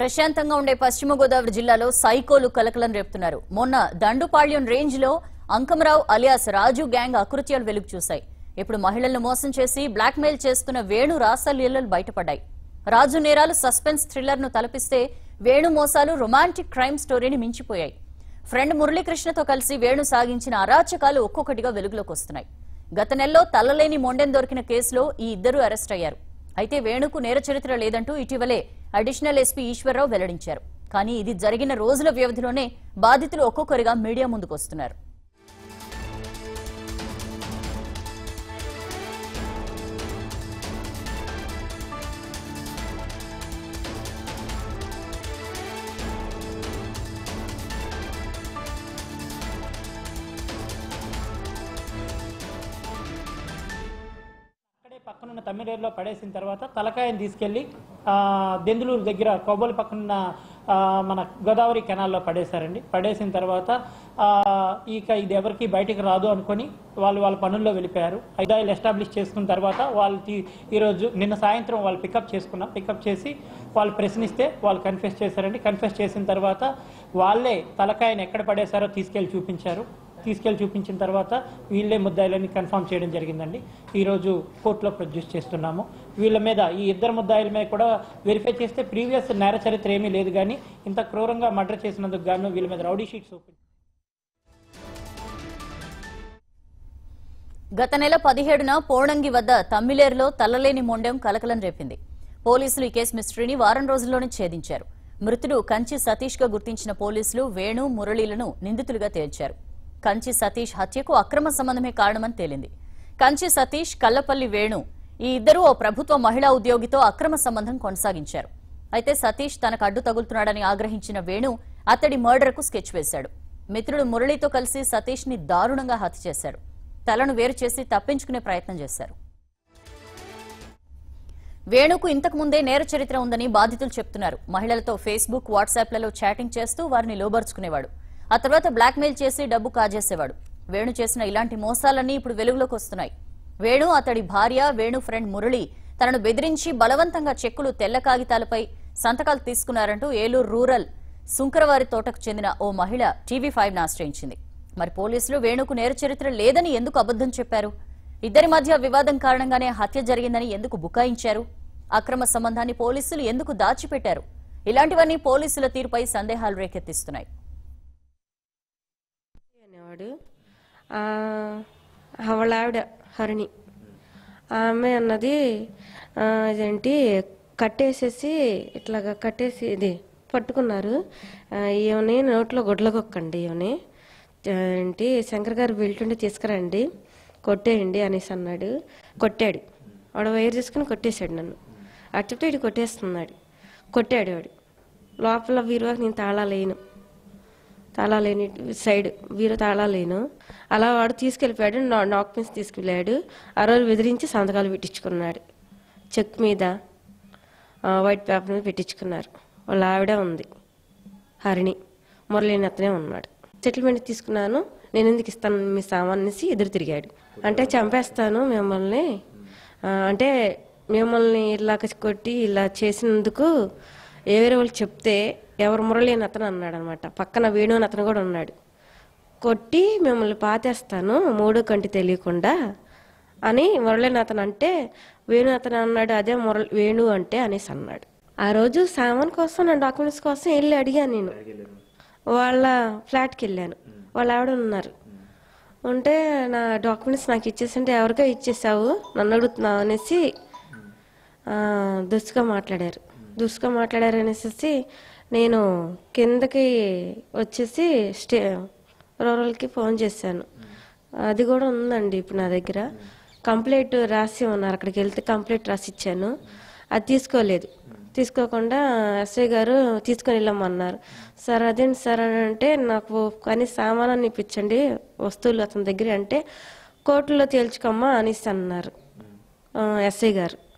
ప్రశాంతంగా ఉండే పశ్చిమ గోదావరి జిల్లాలో సైకోలు కలకలం రేపుతున్నారు మొన్న దండుపాళ్యం రేంజ్ లో అంకమరావు అలియాస్ రాజు గ్యాంగ్ అకృత్యాలు వెలుగు చూశాయి ఇప్పుడు మహిళలను మోసం చేసి బ్లాక్మెయిల్ చేస్తున్న వేణు రాసలీలలు బయటపడ్డాయి రాజు నేరాలు సస్పెన్స్ థ్రిల్లర్ ను తలపిస్తే వేణు మోసాలు రొమాంటిక్ క్రైమ్ స్టోరీని మించిపోయాయి ఫ్రెండ్ మురళీకృష్ణతో కలిసి వేణు సాగించిన అరాచకాలు ఒక్కొక్కటిగా వెలుగులోకి వస్తున్నాయి గత నెలలో తల్లలేని మొండెం దొరికిన కేసులో ఈ ఇద్దరు అరెస్ట్ అయ్యారు అయితే వేణుకు నేర చరిత్ర లేదంటూ ఇటీవలే అడిషనల్ ఎస్పీ ఈశ్వరరావు వెల్లడించారు కానీ ఇది జరిగిన రోజుల వ్యవధిలోనే బాధితులు ఒక్కొక్కరిగా మీడియా ముందుకు వస్తున్నారు అక్కడే పక్కనున్న తమ్మిరేరులో పడేసిన తర్వాత తలకాయని తీసుకెళ్లి ఆ, దెందులూరు దగ్గర కొబ్బలి పక్కనున్న ఆ, మన గోదావరి కెనాల్లో పడేశారండి పడేసిన తర్వాత ఆ, ఇక ఇది ఎవరికి బయటికి రాదు అనుకొని వాళ్ళు వాళ్ళ పనుల్లో వెళ్ళిపోయారు ఐదాయిలు ఎస్టాబ్లిష్ చేసుకున్న తర్వాత వాళ్ళు తీ- ఈరోజు నిన్న సాయంత్రం వాళ్ళు పికప్ చేసుకున్నాం పికప్ చేసి వాళ్ళు ప్రశ్నిస్తే వాళ్ళు కన్ఫెస్ చేశారండి కన్ఫెస్ చేసిన తర్వాత వాళ్ళే తలకాయని ఎక్కడ పడేశారో తీసుకెళ్లి చూపించారు తీసుకెళ్లి చూపించిన తర్వాత వీళ్ళే ముద్దాయిలని కన్ఫర్మ్ చేయడం జరిగిందండి ఈరోజు కోర్టులో ప్రొడ్యూస్ చేస్తున్నాము వీళ్ళ మీద ఈ ఇద్దరు ముద్దాయిల మీద కూడా వెరిఫై చేస్తే ప్రీవియస్ నేర చరిత్ర ఏమీ లేదు కానీ ఇంత క్రూరంగా మర్డర్ చేసినందుకు గాను వీళ్ళ మీద రౌడీ షీట్స్ ఓపెన్ గత నెల పదిహేడున పోణంగి వద్ద తమ్మిలేరులో తల్లలేని మొండెం కలకలం రేపింది పోలీసులు ఈ కేసు మిస్టరీని వారం రోజుల్లోనే ఛేదించారు మృతుడు కంచి సతీష్ గా గుర్తించిన పోలీసులు వేణు మురళీలను నిందితులుగా తేల్చారు కంచి సతీష్ హత్యకు అక్రమ సంబంధమే కారణమని తేలింది కంచి సతీష్ కల్లపల్లి వేణు ఈ ఇద్దరూ ఓ ప్రభుత్వ మహిళా ఉద్యోగితో అక్రమ సంబంధం కొనసాగించారు అయితే సతీష్ తనకు అడ్డు తగులుతున్నాడని ఆగ్రహించిన వేణు అతడి మర్డర్కు స్కెచ్ వేశాడు మిత్రుడు మురళితో కలిసి సతీష్ ని దారుణంగా హత్య చేశారు తలను వేరు చేసి తప్పించుకునే ప్రయత్నం చేశారు వేణుకు ఇంతకు ముందే నేర చరిత్ర ఉందని బాధితులు చెప్తున్నారు మహిళలతో ఫేస్బుక్ వాట్సాప్లలో చాటింగ్ చేస్తూ వారిని లోబర్చుకునేవాడు ఆ తర్వాత బ్లాక్మెయిల్ చేసి డబ్బు కాజేసేవాడు వేణు చేసిన ఇలాంటి మోసాలన్నీ ఇప్పుడు వెలుగులోకి వస్తున్నాయి వేణు అతడి భార్య వేణు ఫ్రెండ్ మురళి తనను బెదిరించి బలవంతంగా చెక్కులు తెల్ల కాగితాలపై సంతకాలు తీసుకున్నారంటూ ఏలూరు రూరల్ సుంకరవారి తోటకు చెందిన ఓ మహిళ టీవీ ఫైవ్ ఆశ్రయించింది మరి పోలీసులు వేణుకు నేర చరిత్ర లేదని ఎందుకు అబద్దం చెప్పారు ఇద్దరి మధ్య వివాదం కారణంగానే హత్య జరిగిందని ఎందుకు బుకాయించారు అక్రమ సంబంధాన్ని పోలీసులు ఎందుకు దాచిపెట్టారు ఇలాంటివన్నీ పోలీసుల తీరుపై సందేహాలు రేకెత్తిస్తున్నాయి అనేవాడు ఆ, వాళ్ళ ఆవిడ హరిణి ఆమె అన్నది ఆ, ఇదేంటి కట్టేసేసి ఇట్లాగా కట్టేసి ఇది పట్టుకున్నారు ఆ, ఈమెని నోట్లో గుడ్లకొక్కండి ఈమెని ఆ, ఏంటి శంకర్ గారు వెళ్తుంటే తీసుకురండి కొట్టేయండి అనేసి అన్నాడు కొట్టాడు వాడు వైర్ చేసుకుని కొట్టేశాడు నన్ను అటు చెప్తే ఇటు కొట్టేస్తున్నాడు కొట్టాడు వాడు లోపల వీరువాకి నేను తాళాలేను తాళాలేని సైడ్ వీరు తాళాలేను అలా వాడు తీసుకెళ్ళిపోయాడు నా- నాక్ పీస్ తీసుకెళ్ళాడు ఆ రోజు బెదిరించి సంతకాలు పెట్టించుకున్నాడు చెక్ మీద ఆ, వైట్ పేపర్ మీద పెట్టించుకున్నారు వాళ్ళ ఆవిడ ఉంది హరిణి మురళీని అతనే ఉన్నాడు సెటిల్మెంట్ తీసుకున్నాను నేను ఎందుకు ఇస్తాను మీ సామాన్ అనేసి ఎదురు తిరిగాడు అంటే చంపేస్తాను మిమ్మల్ని ఆ, అంటే మిమ్మల్ని ఇలా కొట్టి ఇలా చేసినందుకు ఏ వేరే వాళ్ళు చెప్తే ఎవరు మురళి అని అతను అన్నాడు అనమాట పక్కన వేణు అని అతను కూడా ఉన్నాడు కొట్టి మిమ్మల్ని పాతేస్తాను మూడో కంటి తెలియకుండా అని మురళిని అతను అంటే వేణు అతను అన్నాడు అదే మురళి వేణు అంటే అనేసి అన్నాడు ఆ రోజు సామాన్ కోసం నా డాక్యుమెంట్స్ కోసం వెళ్ళి అడిగాను నేను వాళ్ళ ఫ్లాట్కి వెళ్ళాను వాళ్ళ ఆవిడ ఉన్నారు ఉంటే నా డాక్యుమెంట్స్ నాకు ఇచ్చేసింటే ఎవరికో ఇచ్చేసావు నన్ను అడుగుతున్నావు అనేసి ఆ, దురుసుగా మాట్లాడారు దురుసుగా మాట్లాడారు అనేసి నేను కిందకి వచ్చేసి స్టే రూరల్కి ఫోన్ చేశాను అది కూడా ఉందండి ఇప్పుడు నా దగ్గర కంప్లైంట్ రాసి ఉన్నారు అక్కడికి వెళ్తే కంప్లైంట్ రాసి ఇచ్చాను అది తీసుకోలేదు తీసుకోకుండా ఎస్ఐ గారు తీసుకొని వెళ్ళమన్నారు సార్ అదేంటి సార్ అని అంటే నాకు కానీ సామానాన్ని ఇప్పించండి వస్తువులు అతని దగ్గర అంటే కోర్టులో తేల్చుకోమ్మా అనేసి అన్నారు ఆ, ఎస్ఐ గారు